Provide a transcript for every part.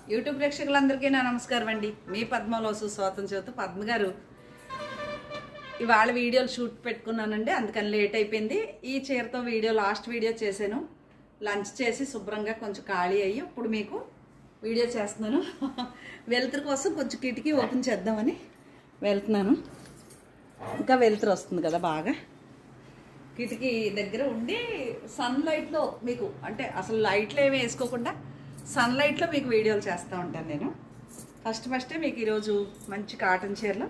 YouTube ప్రేక్షకులందరికీ నా నమస్కారం అండి మీ పద్మలో సుస్వాతం చేతు పద్మ గారు ఇవాళ వీడియోలు షూట్ పెట్టుకున్నానండి అందుకని లేట్ అయిపోయింది ఈ చీరతో వీడియో లాస్ట్ వీడియో చేశాను లంచ్ చేసి శుభ్రంగా కొంచెం ఖాళీ అయ్యి ఇప్పుడు మీకు వీడియో చేస్తున్నాను వెలుతురు కోసం కొంచెం కిటికీ ఓపెన్ చేద్దామని వెళ్తున్నాను ఇంకా వెలుతురు వస్తుంది కదా బాగా కిటికీ దగ్గర ఉండి సన్లైట్లో మీకు అంటే అసలు లైట్లు ఏమి వేసుకోకుండా సన్లైట్లో మీకు వీడియోలు చేస్తూ ఉంటాను నేను ఫస్ట్ ఫస్టే మీకు ఈరోజు మంచి కాటన్ చీరలు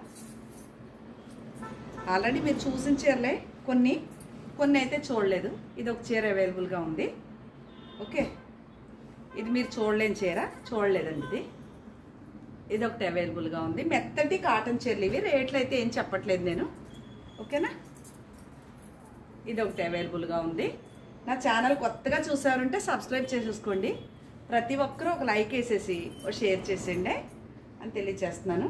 ఆల్రెడీ మీరు చూసిన చీరలే కొన్ని కొన్ని అయితే చూడలేదు ఇది ఒక చీర అవైలబుల్గా ఉంది ఓకే ఇది మీరు చూడలేని చీర చూడలేదండి ఇది ఇది ఒకటి అవైలబుల్గా ఉంది మెత్తటి కాటన్ చీరలు ఇవి రేట్లు అయితే ఏం చెప్పట్లేదు నేను ఓకేనా ఇది ఒకటి అవైలబుల్గా ఉంది నా ఛానల్ కొత్తగా చూసారంటే సబ్స్క్రైబ్ చేసేసుకోండి ప్రతి ఒక్కరూ ఒక లైక్ వేసేసి ఒక షేర్ చేసేయండి అని తెలియజేస్తున్నాను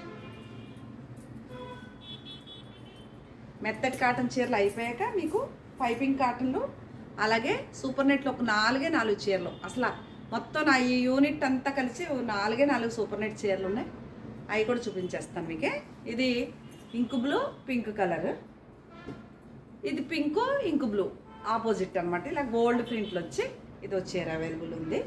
మెత్తటి కాటన్ చీరలు అయిపోయాక మీకు పైపింగ్ కాటన్లు అలాగే సూపర్ నెట్లో ఒక నాలుగే నాలుగు చీరలు అసలు మొత్తం నా ఈ యూనిట్ అంతా కలిసి ఓ నాలుగే నాలుగు సూపర్ నెట్ చీరలు ఉన్నాయి అవి కూడా చూపించేస్తాను మీకే ఇది ఇంక్ బ్లూ పింక్ కలర్ ఇది పింక్ ఇంక్ బ్లూ ఆపోజిట్ అనమాట ఇలా గోల్డ్ ప్రింట్లు వచ్చి ఇది ఒక చీర అవైలబుల్ ఉంది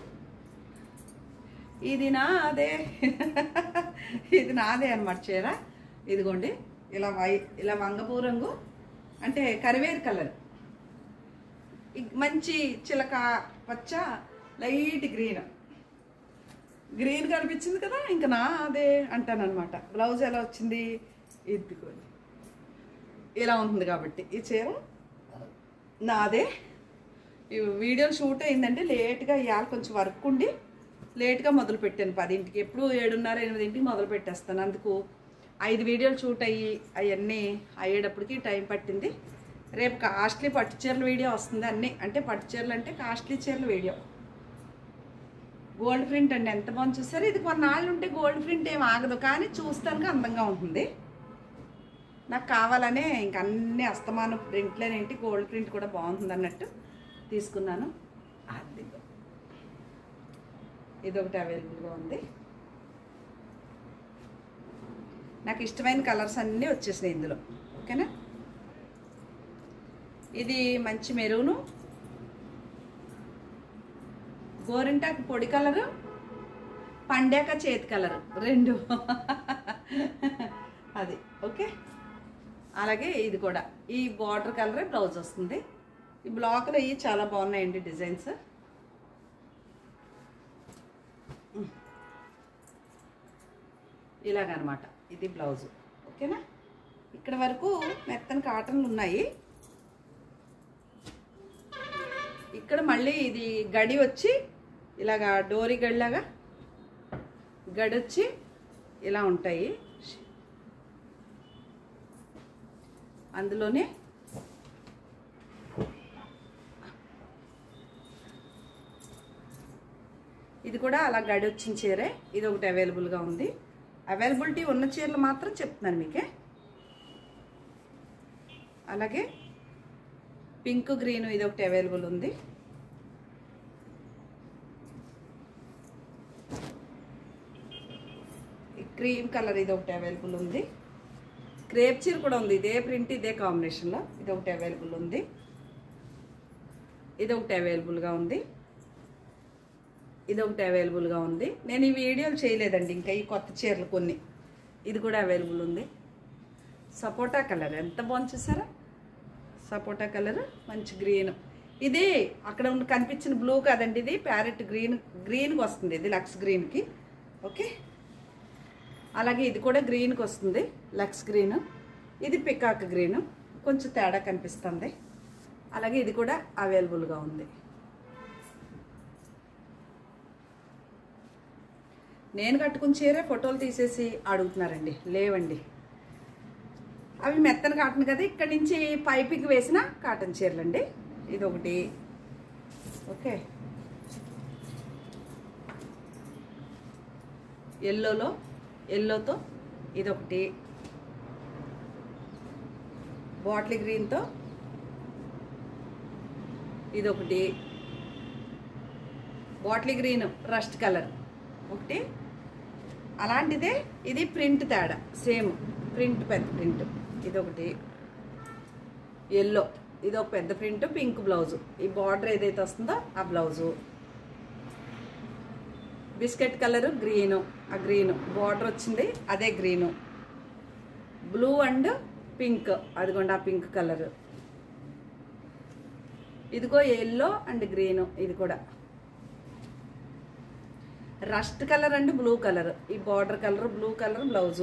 ఇది నాదే ఇది నాదే అనమాట చీర ఇదిగోండి ఇలా వై ఇలా వంగపూ రంగు అంటే కరివేరు కలర్ ఇ- మంచి చిలక పచ్చ లైట్ గ్రీన్ గ్రీన్ కనిపించింది కదా ఇంకా నా అదే అంటానన్నమాట బ్లౌజ్ ఎలా వచ్చింది ఇదిగోండి ఇలా ఉంటుంది కాబట్టి ఈ చీర నాదే ఈ వీడియో షూట్ అయిందంటే లేట్గా ఇవాళ కొంచెం వర్క్ ఉండి లేట్గా మొదలు పెట్టాను పదింటికి ఎప్పుడు ఏడున్నర ఎనిమిదింటికి మొదలు పెట్టేస్తాను అందుకు ఐదు వీడియోలు షూట్ అయ్యి అవన్నీ అయ్యేటప్పటికి టైం పట్టింది రేపు కాస్ట్లీ పట్టు చీరల వీడియో వస్తుంది అన్నీ అంటే పట్టు చీరలు అంటే కాస్ట్లీ చీరల వీడియో గోల్డ్ ప్రింట్ అండి ఎంత బాగుంది చూసారు ఇది కొన్నాళ్ళు ఉంటే గోల్డ్ ప్రింట్ ఏం ఆగదు కానీ చూస్తానికి అందంగా ఉంటుంది నాకు కావాలనే ఇంక అన్ని అస్తమానం ప్రింట్లేనేంటి గోల్డ్ ప్రింట్ కూడా బాగుంటుంది అన్నట్టు తీసుకున్నాను అది ఇది ఒకటి అవైలబుల్గా ఉంది నాకు ఇష్టమైన కలర్స్ అన్నీ వచ్చేసినాయి ఇందులో ఓకేనా ఇది మంచి మెరూను గోరింటాకు పొడి కలరు పండాక చేతి కలరు రెండు అది ఓకే అలాగే ఇది కూడా ఈ బార్డర్ కలరే బ్లౌజ్ వస్తుంది ఈ బ్లాక్లో ఇవి చాలా బాగున్నాయండి డిజైన్స్ ఇలాగనమాట ఇది బ్లౌజ్ ఓకేనా ఇక్కడ వరకు మెత్తని కాటన్లు ఉన్నాయి ఇక్కడ మళ్ళీ ఇది గడి వచ్చి ఇలాగా డోరీ గడిలాగా గడి వచ్చి ఇలా ఉంటాయి అందులోనే ఇది కూడా అలా గడి వచ్చిన చీరే ఇది ఒకటి అవైలబుల్గా ఉంది అవైలబిలిటీ ఉన్న చీరలు మాత్రం చెప్తున్నాను మీకే అలాగే పింక్ గ్రీన్ ఇది ఒకటి అవైలబుల్ ఉంది ఈ క్రీమ్ కలర్ ఇది ఒకటి అవైలబుల్ ఉంది క్రేప్ చీర కూడా ఉంది ఇదే ప్రింట్ ఇదే కాంబినేషన్లో ఇది ఒకటి అవైలబుల్ ఉంది ఇది ఒకటి అవైలబుల్గా ఉంది ఇది ఒకటి అవైలబుల్గా ఉంది నేను ఈ వీడియోలు చేయలేదండి ఇంకా ఈ కొత్త చీరలు కొన్ని ఇది కూడా అవైలబుల్ ఉంది సపోటా కలర్ ఎంత బాగుంది చూసారా సపోటా కలర్ మంచి గ్రీన్ ఇది అక్కడ ఉన్న కనిపించిన బ్లూ కాదండి ఇది ప్యారెట్ గ్రీన్ గ్రీన్కి వస్తుంది ఇది లక్స్ గ్రీన్కి ఓకే అలాగే ఇది కూడా గ్రీన్కి వస్తుంది లక్స్ గ్రీన్ ఇది పికాక్ గ్రీన్ కొంచెం తేడా కనిపిస్తుంది అలాగే ఇది కూడా అవైలబుల్గా ఉంది నేను కట్టుకున్న చీరే ఫోటోలు తీసేసి అడుగుతున్నారండి లేవండి అవి మెత్తన కాటన్ కదా ఇక్కడి నుంచి పైపింగ్ వేసిన కాటన్ చీరలు అండి ఇది ఒకటి ఓకే ఎల్లోలో ఎల్లోతో ఇది ఒకటి బాటిల్ గ్రీన్తో ఇది ఒకటి బాటిల్ గ్రీన్ రస్ట్ కలర్ ఒకటి అలాంటిదే ఇది ప్రింట్ తేడా సేమ్ ప్రింట్ పెద్ద ప్రింట్ ఇదొకటి ఎల్లో ఇది ఒక పెద్ద ప్రింట్ పింక్ బ్లౌజు ఈ బార్డర్ ఏదైతే వస్తుందో ఆ బ్లౌజు బిస్కెట్ కలర్ గ్రీను ఆ గ్రీను బార్డర్ వచ్చింది అదే గ్రీను బ్లూ అండ్ పింక్ అదిగోండి ఆ పింక్ కలర్ ఇదిగో ఎల్లో అండ్ గ్రీను ఇది కూడా rust colour and blue colour ఈ border colour blue colour blouse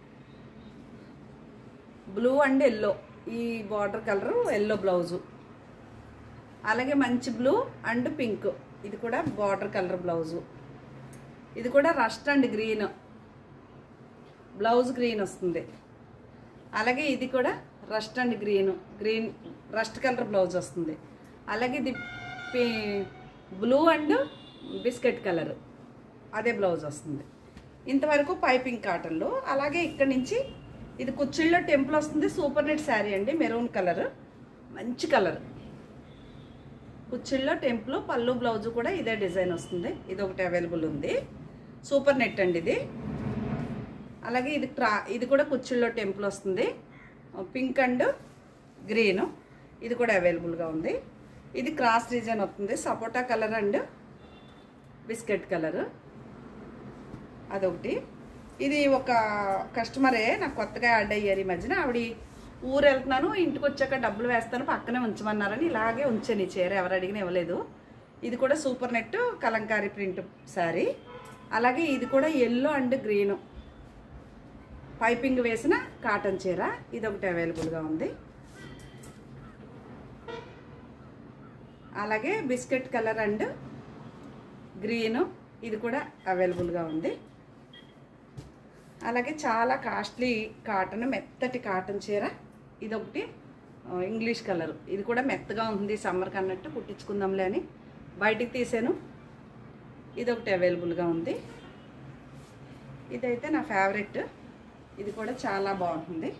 blue and yellow ఈ బార్డర్ కలర్ ఎల్లో బ్లౌజు అలాగే మంచి బ్లూ అండ్ పింక్ ఇది కూడా బార్డర్ కలర్ బ్లౌజు ఇది కూడా rust and green blouse green వస్తుంది అలాగే ఇది కూడా rust and green green rust colour blouse వస్తుంది అలాగే ఇది బ్లూ అండ్ బిస్కెట్ కలర్ అదే బ్లౌజ్ వస్తుంది ఇంతవరకు పైపింగ్ కాటన్లో అలాగే ఇక్కడ నుంచి ఇది కుచ్చిళ్ళలో టెంపుల్ వస్తుంది సూపర్ నెట్ శారీ అండి మెరూన్ కలర్ మంచి కలర్ కుచ్చిళ్ళలో టెంపుల్ పళ్ళు బ్లౌజ్ కూడా ఇదే డిజైన్ వస్తుంది ఇది ఒకటి అవైలబుల్ ఉంది సూపర్ నెట్ అండి ఇది అలాగే ఇది ట్రా ఇది కూడా కుచ్చిళ్ళలో టెంపుల్ వస్తుంది పింక్ అండ్ గ్రీన్ ఇది కూడా అవైలబుల్గా ఉంది ఇది క్రాస్ డిజైన్ వస్తుంది sapota colour and biscuit colour అదొకటి ఇది ఒక కస్టమరే నాకు కొత్తగా యాడ్ అయ్యారు ఈ మధ్యన ఆవిడ ఊరు వెళ్తున్నాను ఇంటికి వచ్చాక డబ్బులు వేస్తాను పక్కనే ఉంచమన్నారని ఇలాగే ఉంచాను ఈ చీర ఎవరు అడిగినా ఇవ్వలేదు ఇది కూడా super net Kalamkari print saree అలాగే ఇది కూడా ఎల్లో అండ్ గ్రీను పైపింగ్ వేసిన కాటన్ చీర ఇది ఒకటి అవైలబుల్గా ఉంది అలాగే బిస్కెట్ కలర్ అండ్ గ్రీను ఇది కూడా అవైలబుల్గా ఉంది అలాగే చాలా కాస్ట్లీ కాటన్ మెత్తటి కాటన్ చీర ఇదొకటి ఆ, ఇంగ్లీష్ కలర్ ఇది కూడా మెత్తగా ఉంది సమ్మర్కి అన్నట్టు కుట్టించుకుందాంలే అని బయటికి తీసాను ఇదొకటి అవైలబుల్గా ఉంది ఇదైతే నా ఫేవరెట్ ఇది కూడా చాలా బాగుంటుంది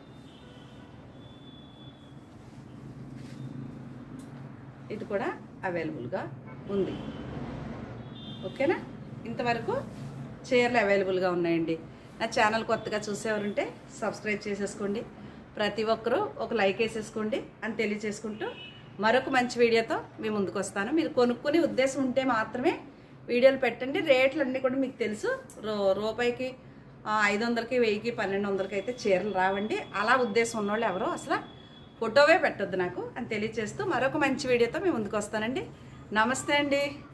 ఇది కూడా అవైలబుల్గా ఉంది ఓకేనా ఇంతవరకు చీరలు అవైలబుల్గా ఉన్నాయండి నా ఛానల్ కొత్తగా చూసేవారుంటే సబ్స్క్రైబ్ చేసేసుకోండి ప్రతి ఒక్కరూ ఒక లైక్ వేసేసుకోండి అని తెలియచేసుకుంటూ మరొక మంచి వీడియోతో మీ ముందుకు వస్తాను మీరు కొనుక్కునే ఉద్దేశం ఉంటే మాత్రమే వీడియోలు పెట్టండి రేట్లు అన్నీ కూడా మీకు తెలుసు రూ రూపాయికి ఆ, ఐదు వందలకి వెయ్యికి పన్నెండు వందలకి అయితే చీరలు రావండి అలా ఉద్దేశం ఉన్నవాళ్ళు ఎవరో అసలు ఫోటోవే పెట్టొద్దు నాకు అని తెలియచేస్తూ మరొక మంచి వీడియోతో మీ ముందుకు వస్తానండి నమస్తే అండి